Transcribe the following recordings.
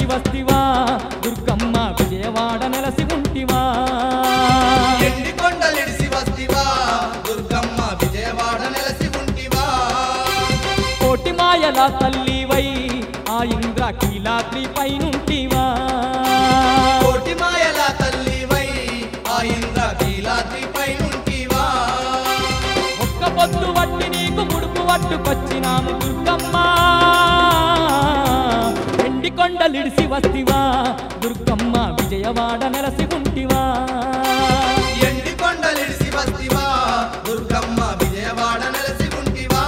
వస్తివా దుర్గమ్మ విజయవాడ నెలసి ఉంటివా ఎండి కొండలిడిసి వస్తివా దుర్గమ్మ విజయవాడ నెలసి ఉంటివా కోటి మాయల తల్లివై ఆ ఇంద్ర కీలాద్రి పైనుంటివా కోటి మాయల తల్లివై ఆ ఇంద్ర కీలాద్రి పైనుంటివా ఒక్క పొద్దు వట్టి నీకు ముడుపు పట్టుకొచ్చినాము దుర్గమ్మ ఎండి కొండలిడిసి వస్తివా దుర్గమ్మ విజయవాడ నెలసి ఉంటివా ఎండి కొండలిడిసి వస్తివా దుర్గమ్మ విజయవాడ నెలసి ఉంటివా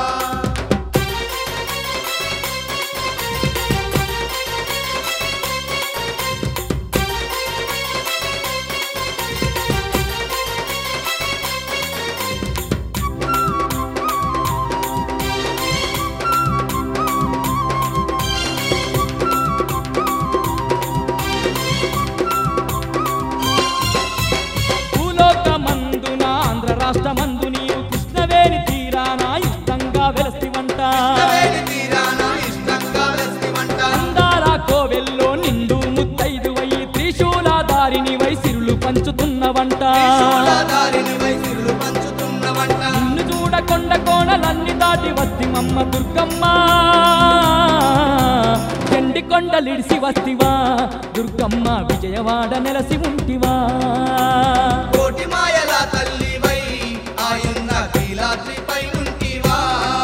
భూలోకమందున ఆంధ్ర రాష్ట్రమందు నీవు కృష్ణవేణి తీరాన ఇష్టంగా వెలసివంట కృష్ణవేణి తీరాన ఇష్టంగా వెస్తివంట అందాల కోవెల్లో నిండు ముత్తైదువై త్రిశూలాధారిని వైసిరులు పంచుతున్నవంట త్రిశూలధారిని వైసిరులు పంచుతున్నవంట నిన్ను చూడకొండ కోణలన్నీ దాటి వస్తి మమ్మ దుర్గమ్మ చెండి కొండలిడిసి వస్తివా దుర్గమ్మ విజయవాడ నెలసి ఉంటివా కోటి మాయల తల్లివై ఆ ఇంద్ర కీలాద్రి పైనుంటివా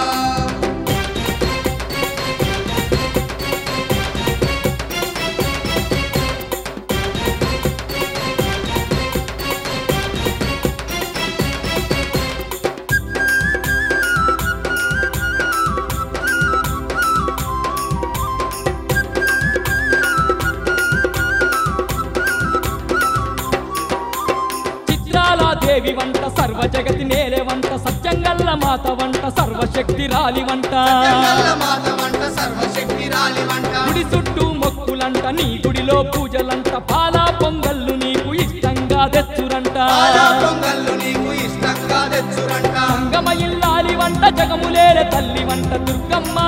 చిత్రాల దేవి వంట సర్వ జగతి నేలే వంట సత్యంగల్ల మాత వంట సర్వశక్తి రాలి వంట జగల్ల మాత వంట సర్వశక్తి రాలి వంట గుడి చుట్టూ మొక్కులంట నీ గుడిలో పూజలంట పాలా పొంగళ్ళు నీకు ఇష్టంగా తెచ్చురంట పాలా పొంగళ్ళు నీకు ఇష్టంగా తెచ్చురంట గమ ఇల్లాలి వంట జగములేల తల్లి వంట దుర్గమ్మ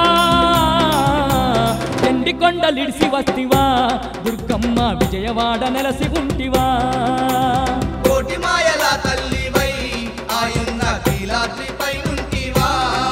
ఎండి కొండలిడిసి వస్తివా దుర్గమ్మ విజయవాడ నెలసి ఉంటివా కోటి మాయల తల్లివై ఆ ఇంద్ర కీలాద్రి పైనుంటివా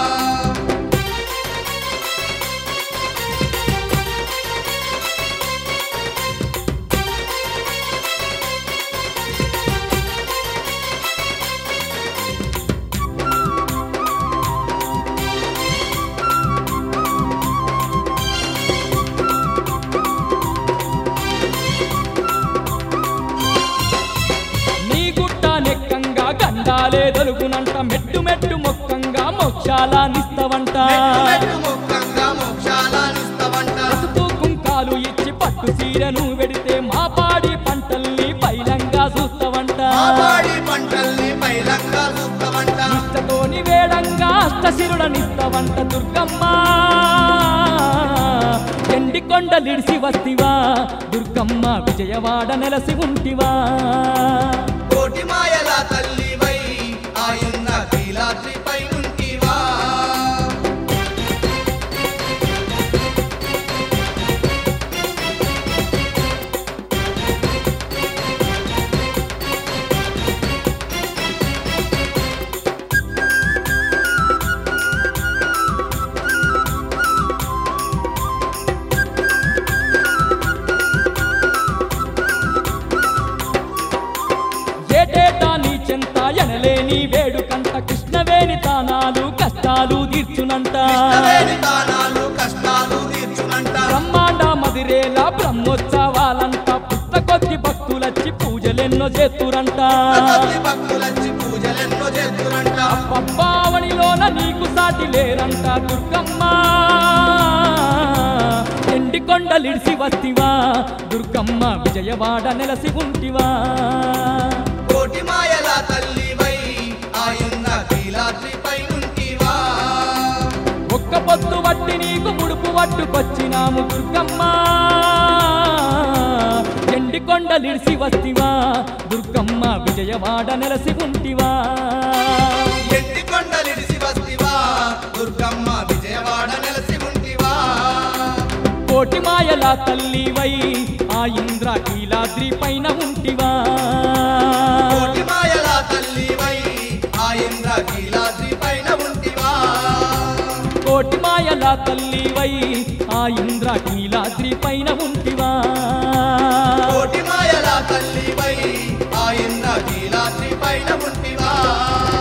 నీ గుట్ట నెక్కంగా గండాలే దొలుకునంట మెట్టు మెట్టు మొక్కంగా మోక్షాల నిస్తవంట మెట్టు మెట్టు మొక్కంగా మోక్షాలనిస్తవంట పసుపు కుంకాలు ఇచ్చి పట్టు సీరను వెడితే మా పాడి పంటల్ని పైలంగా చూస్తవంట ఆపాడి పంటల్ని పైలంగా చూస్తవంట ఇష్టతోని వేడంగా అష్టశిరుడనిస్తవంట దుర్గమ్మ ఎండి కొండలిడిసి వస్తివా దుర్గమ్మ విజయవాడ నెలసి ఉంటివా కోటి మాయల తల్లివై ఆ ఇంద్ర కీలాద్రి పైనుంటివా ఏటేటా నీ చెంత ఎనలేని వేడుకంట కృష్ణవేణి తానాలు కష్టాలు తీర్చునంట కృష్ణవేణి దానాలు కష్టాలు తీర్చునంట బ్రహ్మాండ మదిరేల బ్రహ్మోత్సవాలంట పుస్తకొద్ది భక్తులచ్చి పూజలెన్నో చేతురంట కొద్ది భక్తులచ్చి పూజలెన్నో చేతురంట పబ్బావణిలోన నీకు సాటి లేరంట దుర్గమ్మ ఎండి కొండలిడిసి వస్తివా దుర్గమ్మ విజయవాడ నెలసి ఉంటివా కోటి మాయల తల్లివై ఆ ఇంద్ర కీలాద్రి పైనుంటివా ఒక్క పొద్దు వట్టి నీకు ముడుపు పట్టుకొచ్చినాము దుర్గమ్మ ఎండి కొండలిడిసి వస్తివా దుర్గమ్మ విజయవాడ నెలసి ఉంటివా ఎట్టి కొండలిడిసి వస్తివా దుర్గమ్మ విజయవాడ నెలసి ఉంటివా కోటి మాయల తల్లివై ఆ ఇంద్రకీలాద్రి పైన ఉంటివా కోటి మాయల తల్లివై ఆ ఇంద్రకీలాద్రి పైన ఉంటివా కోటి మాయల తల్లివై ఆ ఇంద్రకీలాద్రి పైన ఉంటివా కోటి మాయల తల్లివై ఆ ఇంద్రకీలాద్రి పైన ఉంటివా